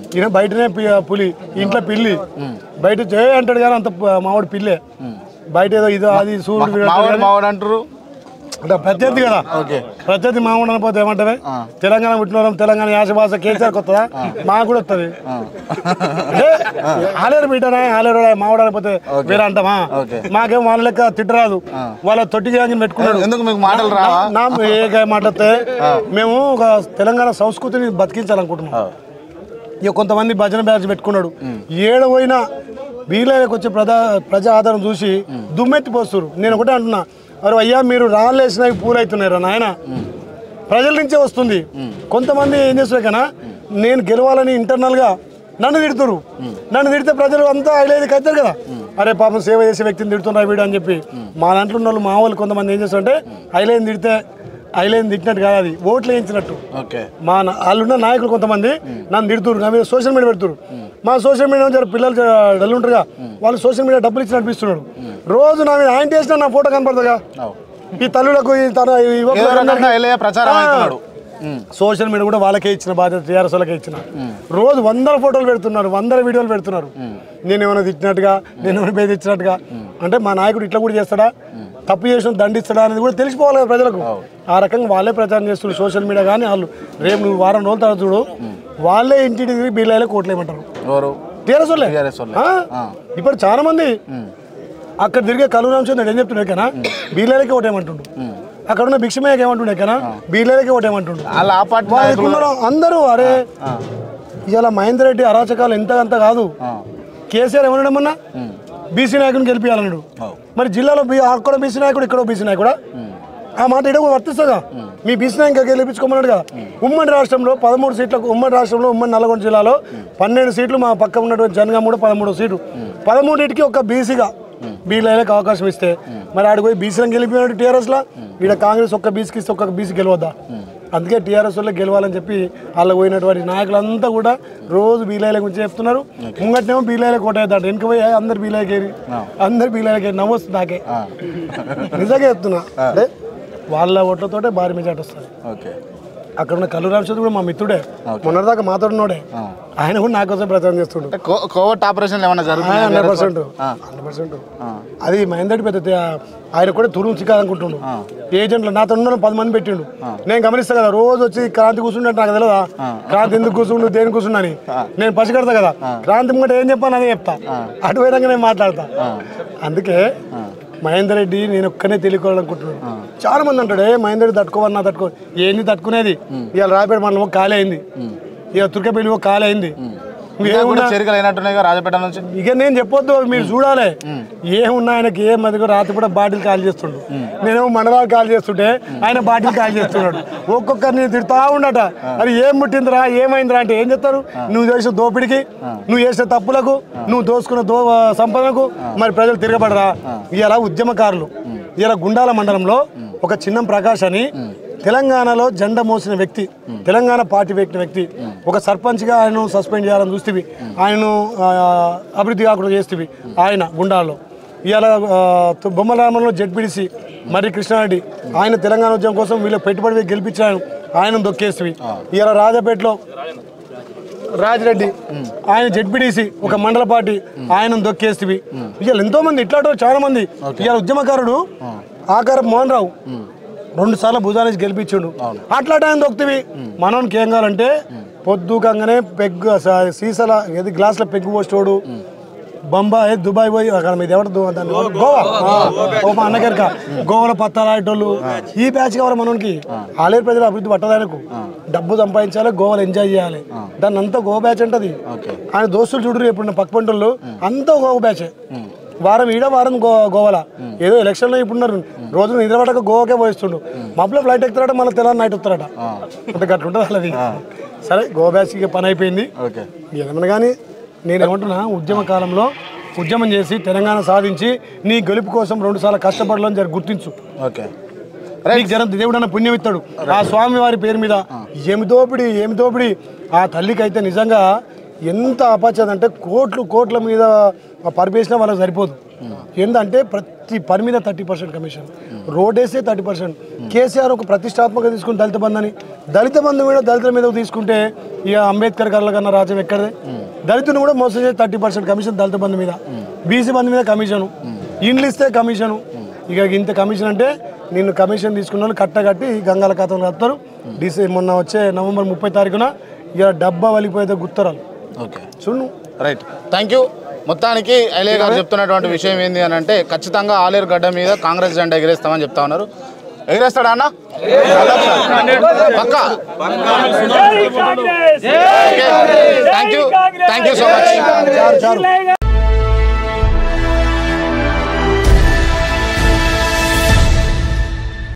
ఈయన బయటనే పి- పులి ఇంట్లో పిల్లి బయట జయ అంటాడు కానీ అంత ప- మావాడు పిల్లే బయట ఏదో ఇదో అది సూర్యుడు వీడు అంటాడు మావాడు కానీ మావాడు అంటారు అంటే ప్రత్యర్థి కదా ఓకే ప్రత్యర్థి మామూలు అనకపోతే ఏమంటారు తెలంగాణ పుట్టిన తెలంగాణ యాస భాష కేసీఆర్ కొత్తదా మాకు కూడా వస్తుంది అంటే ఆలేరు బిడ్డనా ఆలేరు మావాడు అనకపోతే వేరే అంటామా ఓకే. మాకేం వాళ్ళ లెక్క తిట్టరాదు వాళ్ళ తొట్టి గ్యాంగ్ పెట్టుకున్నాడు ఎందుకు మీకు మాటలు రావా నా ఏ గాయ మాట్లాడితే మేము ఒక తెలంగాణ సంస్కృతిని బతికించాలనుకుంటున్నాం ఇక కొంతమంది భజన బ్యాచ్ పెట్టుకున్నాడు ఏడు పోయినా వీళ్ళకి వచ్చే ప్రజా ప్రజా ఆధారం చూసి దుమ్మెత్తి పోస్తారు నేను ఒకటే అంటున్నా అరే అయ్యా మీరు రాళ్ళేసినవి పూలు అవుతున్నారా నాయన ప్రజల నుంచే వస్తుంది కొంతమంది ఏం చేస్తున్నారు కన్నా నేను గెలవాలని ఇంటర్నల్గా నన్ను తిడుతురు నన్ను తిడితే ప్రజలు అంతా ఐలేదు కట్టారు కదా అరే పాపం సేవ చేసే వ్యక్తిని తిడుతున్నారు వీడు అని చెప్పి మా దాంట్లో ఉన్న వాళ్ళు మా వాళ్ళు కొంతమంది ఏం చేస్తారంటే ఐలేని తిడితే ఐలేని తిట్టినట్టు కాదు అది ఓట్లు వేయించినట్టు ఓకే మా నా- వాళ్ళున్న నాయకులు కొంతమంది నన్ను తిడుతురు నా మీద సోషల్ మీడియా పెడుతురు మా సోషల్ మీడియా జర పిల్లలు జర డల్ ఉంటారుగా వాళ్ళు సోషల్ మీడియా డబ్బులు ఇచ్చి నడిపిస్తున్నారు రోజు నా మీద ఆయన చేసిన నా ఫోటో కనపడదుగా ఈ తల్లులకు ఈ తన ఈ ఏదో యువకులకు రకంగా ఎల్లయ్య ప్రచారం అవుతున్నాడు ఉమ్. సోషల్ మీడియా కూడా వాళ్ళకే ఇచ్చిన బాధ్యత టీఆర్ఎస్ వాళ్ళకే ఇచ్చిన రోజు వందల ఫోటోలు పెడుతున్నారు వందల వీడియోలు పెడుతున్నారు నేను ఏమైనా తిట్టినట్టుగా నేను ఏమైనా పేద ఇచ్చినట్టుగా అంటే మా నాయకుడు ఇట్లా కూడా చేస్తాడా తప్పు చేసిన దండిస్తాడా అనేది కూడా తెలిసిపోవాలి కదా ప్రజలకు ఆ రకంగా వాళ్ళే ప్రచారం చేస్తున్నారు సోషల్ మీడియా కానీ వాళ్ళు రేపు నువ్వు వారం రోజుల తర్వాత చూడు వాళ్ళే ఇంటికి తిరిగి బీళ్ళలో కోట్లేయమంటారు ఎవరు టీఆర్ఎస్ వాళ్ళే TRS వాళ్ళే. ఆ? ఇప్పుడు చాలా మంది అక్కడ తిరిగే కలుగురాంశం ఏం చెప్తుండే కన్నా బీళ్ళకే ఓటేమంటుండు అక్కడ ఉన్న భిక్షమయ్యకి ఏమంటుండే కన్నా బీళ్ళకే ఓటేమంటుండు వాళ్ళ ఆ పార్టీ నాయకులు వాళ్ళకున్నారు అందరూ అరే ఇలా మహేందర్ రెడ్డి అరాచకాలు ఎంత అంత కాదు కేసీఆర్ ఏమన్నాడు మొన్న బీసీ నాయకుని గెలిపించాలన్నాడు మరి జిల్లాలో బీ- అక్కడ బీసీ నాయకుడు ఇక్కడ బీసీ నాయకుడా ఆ మాట ఇక్కడ కూడా వర్తిస్తుందా మీ బీసీ నాయకు గెలిపించుకోమన్నాడు కదా ఉమ్మడి రాష్ట్రంలో పదమూడు సీట్లకు ఉమ్మడి రాష్ట్రంలో ఉమ్మడి నల్గొండ జిల్లాలో పన్నెండు సీట్లు మా పక్క ఉన్నటువంటి జనగాం కూడా పదమూడు సీట్లు పదమూడింటికి ఒక బీసీగా బీసీలకు అవకాశం ఇస్తే మరి ఆడికి పోయి బీసీలను గెలిపినాడు టీఆర్ఎస్లో ఈడ కాంగ్రెస్ ఒక్క బీసీకి ఇస్తే ఒక్క బీసీ గెలవద్దా అందుకే టీఆర్ఎస్ వల్ల గెలవాలని చెప్పి వాళ్ళ పోయినటువంటి నాయకులంతా కూడా రోజు బీలాయిల గురించి చెప్తున్నారు ముంగట్నేమో బీలాయిల కోటేద్దాం వెనక పోయి "ఏ, అందరు బీలాయికేరి అందరు బీలాయికేరి నవ్వొస్తుంది నాకే నిజంగా చెప్తున్నా అంటే వాళ్ళ ఓట్లతోటే భారీ మెజార్టీ వస్తుంది ఓకే అక్కడ ఉన్న కల్లు రామచంద్ర కూడా మా మిత్రుడే మొన్నటిదాకా మాతో ఉన్నోడే ఆయన కూడా నా కోసం ప్రచారం చేస్తుండు అంటే కో- కోవట్ ఆపరేషన్లు ఏమైనా జరుగుతున్నాయా హండ్రెడ్ వేరే పర్సెంట్ హండ్రెడ్ పర్సెంట్ అది మహేందర్ పెద్ద తే- ఆయన కూడా తురుము చిక్కాలనుకుంటుండు ఏజెంట్లు నాతో ఉన్న పది మంది పెట్టిండు నేను గమనిస్తా కదా రోజు వచ్చి క్రాంతి కూర్చుంటే నాకు తెలియదా క్రాంతి ఎందుకు కూర్చుండు దేని కూర్చుండని నేను పసిగడతా కదా క్రాంతి ముంగట ఏం చెప్పాను అదే చెప్తా అటు పోయినాక నేను మాట్లాడతా అందుకే మహేందర్ రెడ్డి నేను ఒక్కనే తెలుసుకోవాలనుకుంటున్నాను చాలా మంది అంటాడు ఏ మహేందర్ రెడ్డి తట్టుకోవన్నా తట్టుకో ఏంది తట్టుకునేది ఇవాళ రాయపేట మండలం ఖాళీ అయింది ఇక తుర్కపల్లి ఒక ఖాళీ అయింది ఇంకా కూడా ఏమున్నా చేరికలు అయినట్టున్నాయి కదా రాజపేట నుంచి ఇక నేను చెప్పొద్దు మీరు చూడాలి ఏమున్నా ఆయనకి ఏం అది కూడా రాత్రి కూడా బాటిల్ కాల్ చేస్తుండు నేనేమో మండలాలు కాల్ చేస్తుంటే ఆయన బాటిల్ కాల్ చేస్తున్నాడు ఒక్కొక్కరిని తిడుతా ఉండట అది ఏం ముట్టిందిరా ఏమైందిరా అంటే ఏం చెప్తారు నువ్వు చేసిన దోపిడికి నువ్వు చేసిన తప్పులకు నువ్వు దోసుకున్న దో సంపదకు మరి ప్రజలు తిరగబడరా ఇలా ఉద్యమకారులు ఇలా గుండాల మండలంలో ఒక చిన్నం ప్రకాష్ అని తెలంగాణలో జెండా మోసిన వ్యక్తి తెలంగాణ పార్టీ పెట్టిన వ్యక్తి ఒక సర్పంచ్గా ఆయనను సస్పెండ్ చేయాలని చూస్తేవి ఆయనను ఆ, అభివృద్ధి కాకుండా చేస్తేవి ఆయన గుండాల్లో ఇవాళ బొమ్మరామంలో జడ్పీడిసి మరి కృష్ణారెడ్డి ఆయన తెలంగాణ ఉద్యమం కోసం వీళ్ళకి పెట్టుబడి పెట్టి గెలిపించాను ఆయన దొక్కేస్తేవి ఇవాళ రాజపేటలో రాజిరెడ్డి ఆయన జడ్పీడీసీ ఒక మండల పార్టీ ఆయన దొక్కేస్తేవి ఇవాళ ఎంతో మంది ఇట్లాంటి వాళ్ళు చాలా మంది ఇవాళ ఉద్యమకారుడు ఆకారం మోహన్ రావు రెండు సార్లు భుజానికి గెలిపించిండు అట్లా టైం దొక్కుతీవి మనోనికి ఏం కావాలంటే పొద్దుకంగానే పెగ్గు స- సీసాల ఏది గ్లాసుల పెగ్గు పోస్టోడు బొంబాయి దుబాయ్ పోయి అక్కడ మీద ఎవరు దు- దాన్ని ఏమంటారు? గోవా ఆ, ఓ మా అన్నగారిక గోవాలో పత్తాలు ఆడేటోళ్ళు ఈ బ్యాచ్ కావాలి మనోనికి ఆలేరు ప్రజలు అభివృద్ధి పట్టదానికి డబ్బు సంపాదించాలి గోవాలు ఎంజాయ్ చేయాలి దాన్ని అంతా గోవా బ్యాచ్ అంటది ఆయన దోస్తులు చూడరు ఎప్పుడు పక్క పంటలు అంతా గోవా బ్యాచ్ వారం ఈడ వారం గో గోవాల ఏదో ఎలక్షన్లో ఇప్పుడున్నారు రోజు నిద్రపడక గోవాకే పోయిస్తుండు మబ్బులో ఫ్లైట్ ఎక్కుతారట మళ్ళీ తెల్లారి నైట్ వస్తారట అంటే గట్లుంటుంది వాళ్ళది సరే గోవా బ్యాచ్ ఇక పని అయిపోయింది ఓకే ఏమన్నా కానీ నేను ఏమంటున్నా ఉద్యమ కాలంలో ఉద్యమం చేసి తెలంగాణ సాధించి నీ గెలుపు కోసం రెండు సార్లు కష్టపడలని జర గుర్తించు ఓకే నీకు జర దేవుడన్న పుణ్యం ఇస్తాడు ఆ స్వామి వారి పేరు మీద ఏమి దోపిడి ఏమి దోపిడి ఆ తల్లికి అయితే నిజంగా ఎంత అపచ్చది అంటే కోట్లు కోట్ల మీద పరిపేసినా వాళ్ళకి సరిపోదు ఏంటంటే ప్రతి పని మీద థర్టీ పర్సెంట్ కమిషన్ రోడ్ వేస్తే థర్టీ పర్సెంట్ కేసీఆర్ ఒక ప్రతిష్టాత్మక తీసుకుని దళిత బంధు అని దళిత బంధు కూడా దళితుల మీద తీసుకుంటే ఇక అంబేద్కర్ గారుల కన్నా రాజ్యం ఎక్కడదే దళితుని కూడా మోసం చేసి thirty percent commission Dalit Bandhu మీద బీసీ బంధు మీద కమిషను ఇండ్లు ఇస్తే కమిషను ఇక ఇంత కమిషన్ అంటే నిన్ను కమిషన్ తీసుకున్న వాళ్ళు కట్టగట్టి గంగాల ఖాతాలు కడతారు డిసె మొన్న వచ్చే నవంబర్ ముప్పై తారీఖున ఇక డబ్బా వలిపోతే గుత్తరాలు ఓకే చూడు రైట్ థ్యాంక్ యూ మొత్తానికి ఐలే గారు చెప్తున్నటువంటి విషయం ఏంటి అని అంటే ఖచ్చితంగా ఆలేరు గడ్డ మీద కాంగ్రెస్ జెండా ఎగిరేస్తామని చెప్తా ఉన్నారు ఎగిరేస్తాడా అన్న పక్కా thank you thank you so much చాలు చాలు